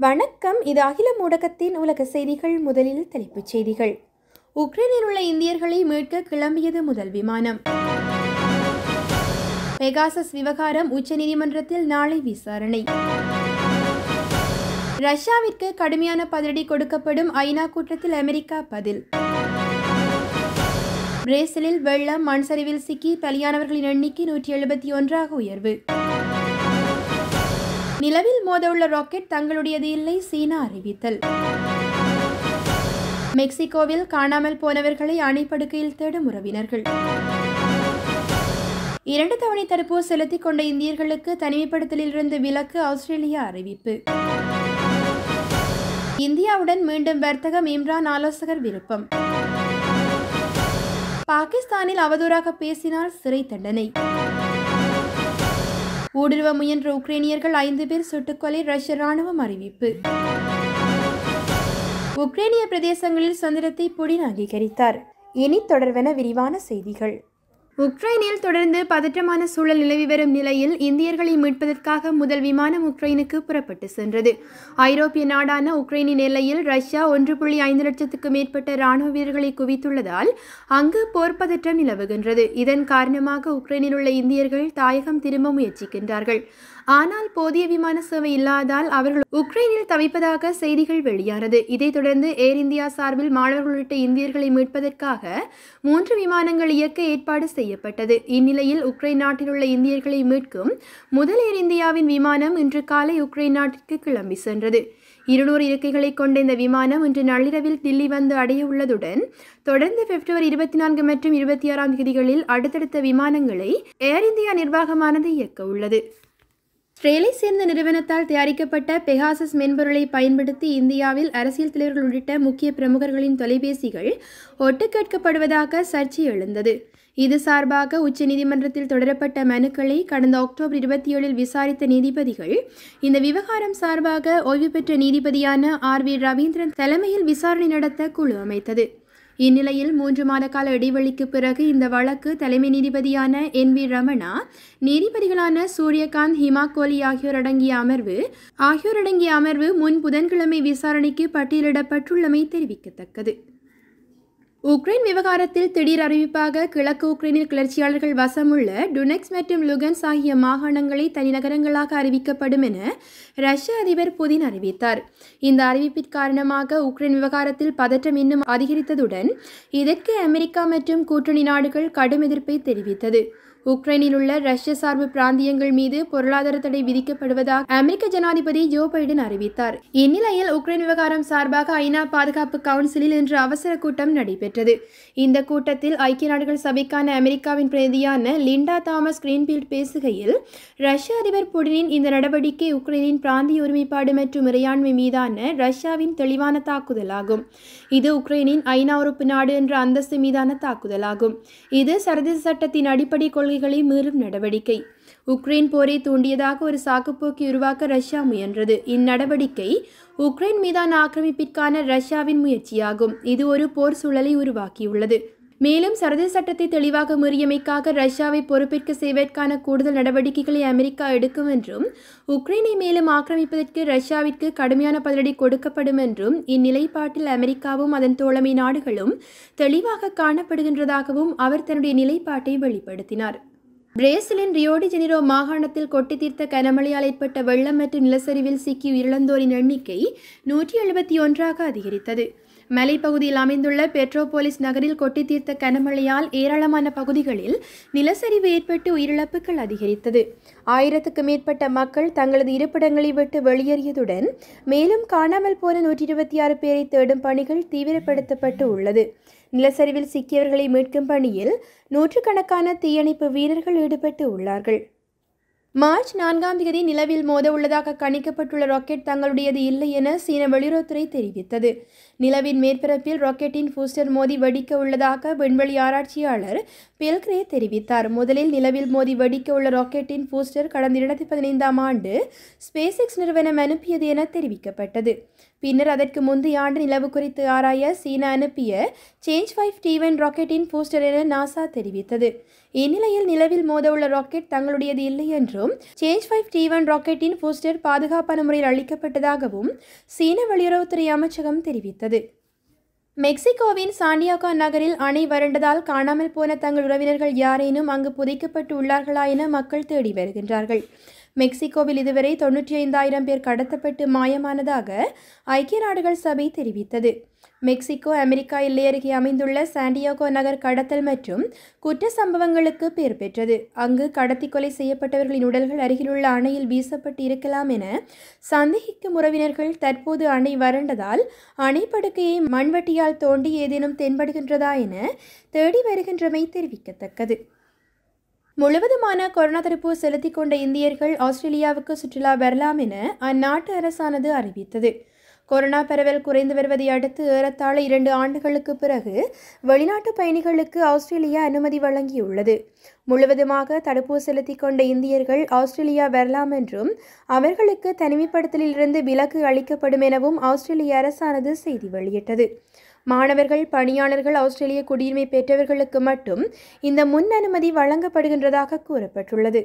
வணக்கம் இது அகில ஊடகத்தின் உலக செய்திகள் முதலில் தலைப்புச் செய்திகள் உக்ரைனில் உள்ள இந்தியர்களை மீட்க கிளம்பியது முதல் விமானம் பெகாசஸ் விவகாரம் உச்சநீதிமன்றத்தில் நாளை விசாரணை ரஷ்யாவிற்கு கடுமையான பதிலடி கொடுக்கப்படும் ஐநா கூட்டத்தில் அமெரிக்கா பதில் பிரேசிலில் வெள்ளம் மண் சரிவில் சிக்கி பலியானவர்களின் எண்ணிக்கை நூற்றி எழுபத்தி ஒன்றாக உயர்வு நிலவில் மோதவுள்ள ராக்கெட் தங்களுடையது இல்லை சீனா அறிவித்தல் மெக்சிகோவில் காணாமல் போனவர்களை அணைப்படுக்கையில் தேடும் உறவினர்கள் இரண்டு தவணை தடுப்பூசி செலுத்திக் கொண்ட இந்தியர்களுக்கு தனிமைப்படுத்தலிலிருந்து விலக்கு ஆஸ்திரேலியா அறிவிப்பு இந்தியாவுடன் மீண்டும் வர்த்தகம் இம்ரான் ஆலோசகர் விருப்பம் பாகிஸ்தானில் அவதூறாக பேசினால் சிறை தண்டனை ஊடுருவ முயன்ற உக்ரைனியர்கள் ஐந்து பேர் சுட்டுக்கொலை ரஷ்ய ராணுவம் அறிவிப்பு உக்ரைனிய பிரதேசங்களில் சுதந்திரத்தை புடின் அங்கீகரித்தார் இனி தொடர்வென விரிவான செய்திகள் உக்ரைனில் தொடர்ந்து பதற்றமான சூழல் நிலவி வரும் நிலையில் இந்தியர்களை மீட்பதற்காக முதல் விமானம் உக்ரைனுக்கு புறப்பட்டு சென்றது ஐரோப்பிய நாடான உக்ரைனின் எல்லையில் ரஷ்யா ஒன்று புள்ளி ஐந்து லட்சத்துக்கு மேற்பட்ட ராணுவ வீரர்களை குவித்துள்ளதால் அங்கு போர் பதற்றம் நிலவுகின்றது இதன் காரணமாக உக்ரைனில் உள்ள இந்தியர்கள் தாயகம் திரும்ப முயற்சிக்கின்றார்கள் ஆனால் போதிய விமான சேவை இல்லாதால் அவர்கள் உக்ரைனில் தவிப்பதாக செய்திகள் வெளியானது இதைத் தொடர்ந்து ஏர் இந்தியா சார்பில் மாணவர்கள் உள்ளிட்ட இந்தியர்களை மீட்பதற்காக மூன்று விமானங்கள் இயக்க ஏற்பாடு செய்யப்பட்டது இந்நிலையில் உக்ரைன் நாட்டில் உள்ள இந்தியர்களை மீட்கும் முதல் ஏர் இந்தியாவின் விமானம் இன்று காலை உக்ரைன் நாட்டிற்கு கிளம்பி சென்றது இருநூறு இருக்கைகளை கொண்ட இந்த விமானம் இன்று நள்ளிரவில் தில்லி வந்து அடைய உள்ளதுடன் தொடர்ந்து பிப்ரவரி இருபத்தி நான்கு மற்றும் இருபத்தி ஆறாம் தேதிகளில் அடுத்தடுத்த விமானங்களை ஏர் இந்தியா நிர்வாகமானது இயக்க உள்ளது ஸ்ரேலை சேர்ந்த நிறுவனத்தால் தயாரிக்கப்பட்ட பெகாசஸ் மென்பொருளை பயன்படுத்தி இந்தியாவில் அரசியல் தலைவர்கள் உள்ளிட்ட முக்கிய பிரமுகர்களின் தொலைபேசிகள் ஒட்டு கேட்கப்படுவதாக சர்ச்சை எழுந்தது இது சார்பாக உச்சநீதிமன்றத்தில் தொடரப்பட்ட மனுக்களை கடந்த அக்டோபர் இருபத்தி ஏழில் விசாரித்த நீதிபதிகள் இந்த விவகாரம் சார்பாக ஓய்வு பெற்ற நீதிபதியான ஆர் வி ரவீந்திரன் தலைமையில் விசாரணை நடத்த குழு அமைத்தது இந்நிலையில் மூன்று மாத கால இடைவெளிக்கு பிறகு இந்த வழக்கு தலைமை நீதிபதியான என் வி ரமணா நீதிபதிகளான சூரியகாந்த் ஹிமா கோலி ஆகியோர் அடங்கிய அமர்வு ஆகியோர் அடங்கிய அமர்வு முன் புதன்கிழமை விசாரணைக்கு பட்டியலிடப்பட்டுள்ளமை தெரிவிக்கத்தக்கது உக்ரைன் விவகாரத்தில் திடீர் அறிவிப்பாக கிழக்கு உக்ரைனில் கிளர்ச்சியாளர்கள் வசமுள்ள டுனெக்ஸ் மற்றும் லுகன்ஸ் ஆகிய மாகாணங்களை தனிநகரங்களாக அறிவிக்கப்படும் என ரஷ்ய அதிபர் புதின் அறிவித்தார் இந்த அறிவிப்பின் காரணமாக உக்ரைன் விவகாரத்தில் பதற்றம் இன்னும் அதிகரித்ததுடன் இதற்கு அமெரிக்கா மற்றும் கூட்டணி நாடுகள் கடும் எதிர்ப்பை தெரிவித்தது உக்ரைனில் உள்ள ரஷ்ய சார்பு பிராந்தியங்கள் மீது பொருளாதார தடை விதிக்கப்படுவதாக அமெரிக்க ஜனாதிபதி ஜோ பைடன் அறிவித்தார் இந்நிலையில் உக்ரைன் விவகாரம் சார்பாக ஐநா பாதுகாப்பு கவுன்சிலில் இன்று அவசர கூட்டம் நடைபெற்றது இந்த கூட்டத்தில் ஐக்கிய நாடுகள் சபைக்கான அமெரிக்காவின் பிரதியான லிண்டா தாமஸ் கிரீன்ஃபீல்ட் பேசுகையில் ரஷ்ய அதிபர் புடினின் இந்த நடவடிக்கை உக்ரைனின் பிராந்திய ஒருமைப்பாடு மற்றும் இறையாண்மை மீதான ரஷ்யாவின் தெளிவான தாக்குதலாகும் இது உக்ரைனின் ஐநா உறுப்பு நாடு என்ற அந்தஸ்து மீதான தாக்குதலாகும் இது சர்வதேச சட்டத்தின் அடிப்படை கொள்கைகளை மீறும் நடவடிக்கை உக்ரைன் போரை தூண்டியதாக ஒரு சாக்குப்போக்கை உருவாக்க ரஷ்யா முயன்றது இந்நடவடிக்கை உக்ரைன் மீதான ஆக்கிரமிப்பிற்கான ரஷ்யாவின் முயற்சியாகும் இது ஒரு போர் சூழலை உருவாக்கியுள்ளது மேலும் சர்வதேச சட்டத்தை தெளிவாக மீறியமைக்காக ரஷ்யாவை பொறுப்பேற்க செய்வதற்கான கூடுதல் நடவடிக்கைகளை அமெரிக்கா எடுக்கும் என்றும் உக்ரைனை மேலும் ஆக்கிரமிப்பதற்கு ரஷ்யாவிற்கு கடுமையான பதிலடி கொடுக்கப்படும் என்றும் இந்நிலைப்பாட்டில் அமெரிக்காவும் அதன் தோழமை நாடுகளும் தெளிவாக காணப்படுகின்றதாகவும் அவர் தன்னுடைய நிலைப்பாட்டை வெளிப்படுத்தினார் பிரேசிலின் ரியோடி ஜெனிரோ மாகாணத்தில் கொட்டி தீர்த்த கனமழையால் ஏற்பட்ட வெள்ளம் மற்றும் நிலச்சரிவில் சிக்கி உயிரிழந்தோரின் எண்ணிக்கை நூற்றி எழுபத்தி ஒன்றாக அதிகரித்தது மலைப்பகுதியில் அமைந்துள்ள பெட்ரோபோலிஸ் நகரில் கொட்டி தீர்த்த கனமழையால் ஏராளமான பகுதிகளில் நிலச்சரிவு ஏற்பட்டு உயிரிழப்புகள் அதிகரித்தது ஆயிரத்துக்கு மேற்பட்ட மக்கள் தங்களது இருப்பிடங்களை விட்டு வெளியேறியதுடன் மேலும் காணாமல் போன நூற்றி இருபத்தி ஆறு பேரை தேடும் பணிகள் தீவிரப்படுத்தப்பட்டு உள்ளது நிலச்சரிவில் சிக்கியவர்களை மீட்கும் பணியில் நூற்றுக்கணக்கான தீயணைப்பு வீரர்கள் ஈடுபட்டு உள்ளார்கள் மார்ச் நான்காம் தேதி நிலவில் மோத உள்ளதாக கணிக்கப்பட்டுள்ள ராக்கெட் தங்களுடையது இல்லை என சீன வெளியுறவுத்துறை தெரிவித்தது நிலவின் மேற்பரப்பில் ராக்கெட்டின் பூஸ்டர் மோதி வெடிக்க உள்ளதாக விண்வெளி ஆராய்ச்சியாளர் பெல்கிரே தெரிவித்தார் முதலில் நிலவில் மோதி வெடிக்க உள்ள ராக்கெட்டின் பூஸ்டர் கடந்த இரண்டாயிரத்தி பதினைந்தாம் ஆண்டு ஸ்பேஸ் எக்ஸ் நிறுவனம் அனுப்பியது என தெரிவிக்கப்பட்டது பின்னர் அதற்கு முந்தைய ஆண்டு நிலவு குறித்து ஆராய சீனா அனுப்பிய சேஞ்ச் ஃபைவ் டிவன் ராக்கெட்டின் பூஸ்டர் என நாசா தெரிவித்தது இந்நிலையில் நிலவில் மோதவுள்ள ராக்கெட் தங்களுடையது இல்லை என்றும் சேஞ்ச் ஃபைவ் டிவன் ராக்கெட்டின் பூஸ்டர் பாதுகாப்பான முறையில் அளிக்கப்பட்டதாகவும் சீன வெளியுறவுத்துறை அமைச்சகம் தெரிவித்தது மெக்சிகோவின் சாண்டியாகோ நகரில் அணை வறண்டதால் காணாமல் போன தங்கள் உறவினர்கள் யாரேனும் அங்கு புதைக்கப்பட்டு உள்ளார்களா என மக்கள் தேடி வருகின்றார்கள் மெக்சிகோவில் இதுவரை தொன்னூற்றி ஐந்தாயிரம் பேர் கடத்தப்பட்டு மாயமானதாக ஐக்கிய நாடுகள் சபை தெரிவித்தது மெக்சிகோ அமெரிக்கா எல்லை அருகே அமைந்துள்ள சாண்டியாகோ நகர் கடத்தல் மற்றும் குற்ற சம்பவங்களுக்கு பெயர் பெற்றது அங்கு கடத்தி கொலை செய்யப்பட்டவர்களின் உடல்கள் அருகிலுள்ள அணையில் வீசப்பட்டு இருக்கலாம் என சந்தேகிக்கும் உறவினர்கள் தற்போது அணை வறண்டதால் அணைப்படுக்கையை மண்வெட்டியால் தோண்டி ஏதேனும் தென்படுகின்றதா என தேடி வருகின்றமை தெரிவிக்கத்தக்கது முழுவதுமான கொரோனா தடுப்பூசி செலுத்திக் கொண்ட இந்தியர்கள் ஆஸ்திரேலியாவுக்கு சுற்றுலா வரலாம் என அந்நாட்டு அரசானது அறிவித்தது கொரோனா பரவல் குறைந்து வருவதை அடுத்து ஏறத்தாழ இரண்டு ஆண்டுகளுக்கு பிறகு வெளிநாட்டு பயணிகளுக்கு ஆஸ்திரேலியா அனுமதி வழங்கியுள்ளது முழுவதுமாக தடுப்பூசி செலுத்திக் கொண்ட இந்தியர்கள் ஆஸ்திரேலியா வரலாம் என்றும் அவர்களுக்கு தனிமைப்படுத்தலில் இருந்து விலக்கு அளிக்கப்படும் எனவும் ஆஸ்திரேலிய அரசானது செய்தி வெளியிட்டது மாணவர்கள் பணியாளர்கள் ஆஸ்திரேலிய குடியுரிமை பெற்றவர்களுக்கு மட்டும் இந்த முன் அனுமதி வழங்கப்படுகின்றதாக கூறப்பட்டுள்ளது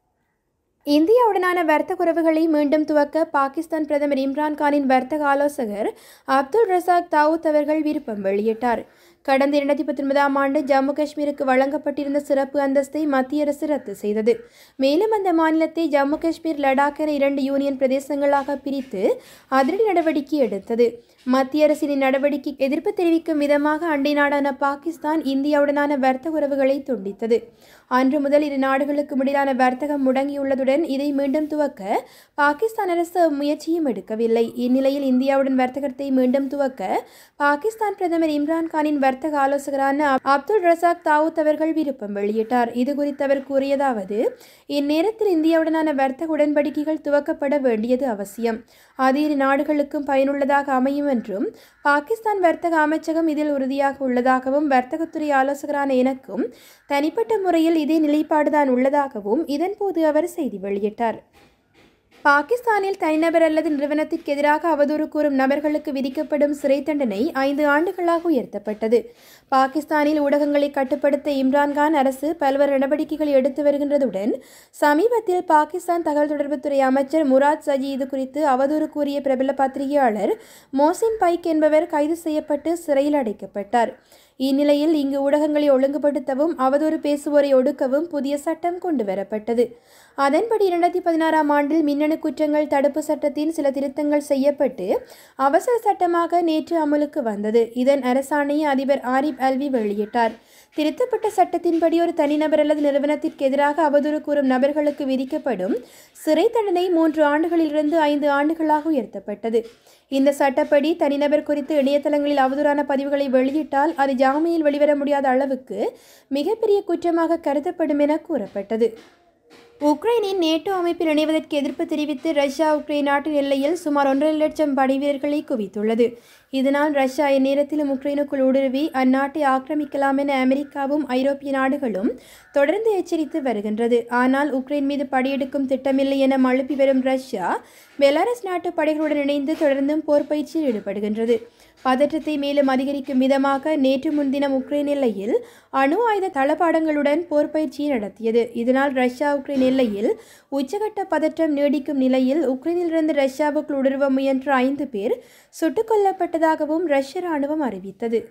இந்தியாவுடனான வர்த்தக உறவுகளை மீண்டும் துவக்க பாகிஸ்தான் பிரதமர் இம்ரான்கானின் வர்த்தக ஆலோசகர் அப்துல் ரசாக் தாவூத் அவர்கள் விருப்பம் வெளியிட்டார் கடந்த இரண்டாயிரத்தி பத்தொன்பதாம் ஆண்டு ஜம்மு காஷ்மீருக்கு வழங்கப்பட்டிருந்த சிறப்பு அந்தஸ்தை மத்திய அரசு ரத்து செய்தது மேலும் அந்த மாநிலத்தை ஜம்மு காஷ்மீர் லடாக் என இரண்டு யூனியன் பிரதேசங்களாக பிரித்து அதிரடி நடவடிக்கை எடுத்தது மத்திய அரசின் நடவடிக்கை எதிர்ப்பு தெரிவிக்கும் விதமாக அண்டை நாடான பாகிஸ்தான் இந்தியாவுடனான வர்த்தக உறவுகளை துண்டித்தது அன்று முதல் இரு நாடுகளுக்கு இடையிலான வர்த்தகம் முடங்கியுள்ளதுடன் இதை மீண்டும் துவக்க பாகிஸ்தான் அரசு முயற்சியும் எடுக்கவில்லை இந்நிலையில் இந்தியாவுடன் வர்த்தகத்தை மீண்டும் துவக்க பாகிஸ்தான் பிரதமர் இம்ரான்கானின் வர்த்தக ஆலோசகரான அப்துல் ரசாக் தாவூத் அவர்கள் விருப்பம் வெளியிட்டார் இது குறித்து அவர் கூறியதாவது இந்நேரத்தில் இந்தியாவுடனான வர்த்தக உடன்படிக்கைகள் துவக்கப்பட வேண்டியது அவசியம் அது இரு நாடுகளுக்கும் பயனுள்ளதாக அமையும் என்றும் பாகிஸ்தான் வர்த்தக அமைச்சகம் இதில் உறுதியாக உள்ளதாகவும் வர்த்தகத்துறை ஆலோசகரான எனக்கும் தனிப்பட்ட முறையில் இதே நிலைப்பாடுதான் உள்ளதாகவும் இதன்போது அவர் செய்தி வெளியிட்டார் பாகிஸ்தானில் தனிநபர் அல்லது நிறுவனத்திற்கு எதிராக அவதூறு கூறும் நபர்களுக்கு விதிக்கப்படும் சிறை தண்டனை ஐந்து ஆண்டுகளாக உயர்த்தப்பட்டது பாகிஸ்தானில் ஊடகங்களை கட்டுப்படுத்த இம்ரான்கான் அரசு பல்வேறு நடவடிக்கைகளை எடுத்து வருகின்றதுடன் சமீபத்தில் பாகிஸ்தான் தகவல் தொடர்புத்துறை அமைச்சர் முராத் சஜி இது குறித்து அவதூறு கூறிய பிரபல பத்திரிகையாளர் மோசின் பைக் என்பவர் கைது செய்யப்பட்டு சிறையில் அடைக்கப்பட்டார் இந்நிலையில் இங்கு ஊடகங்களை ஒழுங்குபடுத்தவும் அவதூறு பேசுவோரை ஒடுக்கவும் புதிய சட்டம் கொண்டு வரப்பட்டது அதன்படி இரண்டாயிரத்தி பதினாறாம் ஆண்டில் மின்னணு குற்றங்கள் தடுப்பு சட்டத்தின் சில திருத்தங்கள் செய்யப்பட்டு அவசர சட்டமாக நேற்று அமலுக்கு வந்தது இதன் அரசாணையை அதிபர் ஆரிப் அல்வி வெளியிட்டார் திருத்தப்பட்ட சட்டத்தின்படி ஒரு தனிநபர் அல்லது நிறுவனத்திற்கு எதிராக அவதூறு கூறும் நபர்களுக்கு விதிக்கப்படும் சிறை தண்டனை மூன்று ஆண்டுகளிலிருந்து ஐந்து ஆண்டுகளாக உயர்த்தப்பட்டது இந்த சட்டப்படி தனிநபர் குறித்து இணையதளங்களில் அவதூறான பதிவுகளை வெளியிட்டால் அது ஜாமீனில் வெளிவர முடியாத அளவுக்கு மிகப்பெரிய குற்றமாக கருதப்படும் என கூறப்பட்டது உக்ரைனின் நேட்டோ அமைப்பில் இணைவதற்கு எதிர்ப்பு தெரிவித்து ரஷ்யா உக்ரைன் நாட்டின் எல்லையில் சுமார் ஒன்றரை லட்சம் படை வீரர்களை குவித்துள்ளது இதனால் ரஷ்யா இந்நேரத்திலும் உக்ரைனுக்குள் ஊடுருவி அந்நாட்டை ஆக்கிரமிக்கலாம் என அமெரிக்காவும் ஐரோப்பிய நாடுகளும் தொடர்ந்து எச்சரித்து வருகின்றது ஆனால் உக்ரைன் மீது படையெடுக்கும் திட்டமில்லை என மழுப்பி வரும் ரஷ்யா பெலாரஸ் நாட்டு படைகளுடன் இணைந்து தொடர்ந்தும் போர் பயிற்சியில் ஈடுபடுகின்றது பதற்றத்தை மேலும் அதிகரிக்கும் விதமாக நேற்று முன்தினம் உக்ரைன் எல்லையில் அணு ஆயுத தளபாடங்களுடன் போர் பயிற்சியை நடத்தியது இதனால் ரஷ்யா உக்ரைன் எல்லையில் உச்சகட்ட பதற்றம் நீடிக்கும் நிலையில் உக்ரைனிலிருந்து ரஷ்யாவுக்குள் ஊடுருவ முயன்ற ஐந்து பேர் சுட்டுக் கொல்லப்பட்டதாகவும் ரஷ்ய ராணுவம் அறிவித்தது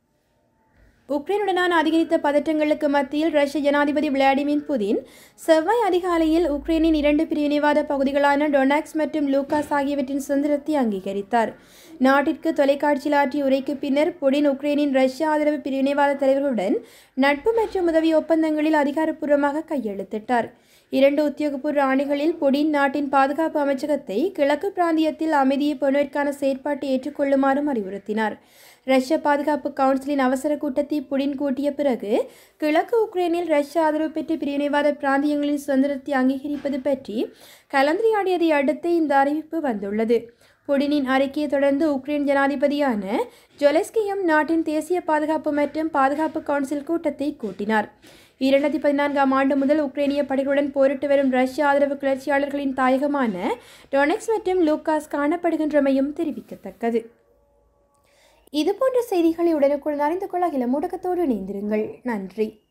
உக்ரைனுடனான அதிகரித்த பதற்றங்களுக்கு மத்தியில் ரஷ்ய ஜனாதிபதி விளாடிமிர் புதின் செவ்வாய் அதிகாலையில் உக்ரைனின் இரண்டு பிரிவினைவாத பகுதிகளான டொனாக்ஸ் மற்றும் லூகாஸ் ஆகியவற்றின் சுதந்திரத்தை அங்கீகரித்தார் நாட்டிற்கு தொலைக்காட்சியில் ஆற்றிய உரைக்கு பின்னர் புடின் உக்ரைனின் ரஷ்ய ஆதரவு பிரிவினைவாத தலைவர்களுடன் நட்பு மற்றும் உதவி ஒப்பந்தங்களில் அதிகாரப்பூர்வமாக கையெழுத்திட்டார் இரண்டு உத்தியோகபூர்வ ஆணைகளில் புடின் நாட்டின் பாதுகாப்பு அமைச்சகத்தை கிழக்கு பிராந்தியத்தில் அமைதியை பெறுவதற்கான செயற்பாட்டை ஏற்றுக்கொள்ளுமாறும் அறிவுறுத்தினார் ரஷ்ய பாதுகாப்பு கவுன்சிலின் அவசர கூட்டத்தை புடின் கூட்டிய பிறகு கிழக்கு உக்ரைனில் ரஷ்ய ஆதரவு பெற்ற பிரிவினைவாத பிராந்தியங்களின் சுதந்திரத்தை அங்கீகரிப்பது பற்றி கலந்துரையாடியதை அடுத்து இந்த அறிவிப்பு வந்துள்ளது புடினின் அறிக்கையை தொடர்ந்து உக்ரைன் ஜனாதிபதியான ஜொலெஸ்கியும் நாட்டின் தேசிய பாதுகாப்பு மற்றும் பாதுகாப்பு கவுன்சில் கூட்டத்தை கூட்டினார் இரண்டாயிரத்தி பதினான்காம் ஆண்டு முதல் உக்ரைனிய படைகளுடன் போரிட்டு வரும் ரஷ்ய ஆதரவு கிளர்ச்சியாளர்களின் தாயகமான டொனெக்ஸ் மற்றும் லூகாஸ் காணப்படுகின்றமையும் தெரிவிக்கத்தக்கது இதுபோன்ற செய்திகளை உடனுக்குடன் அறிந்து கொள்ள இளம் ஊடகத்தோடு இணைந்திருங்கள் நன்றி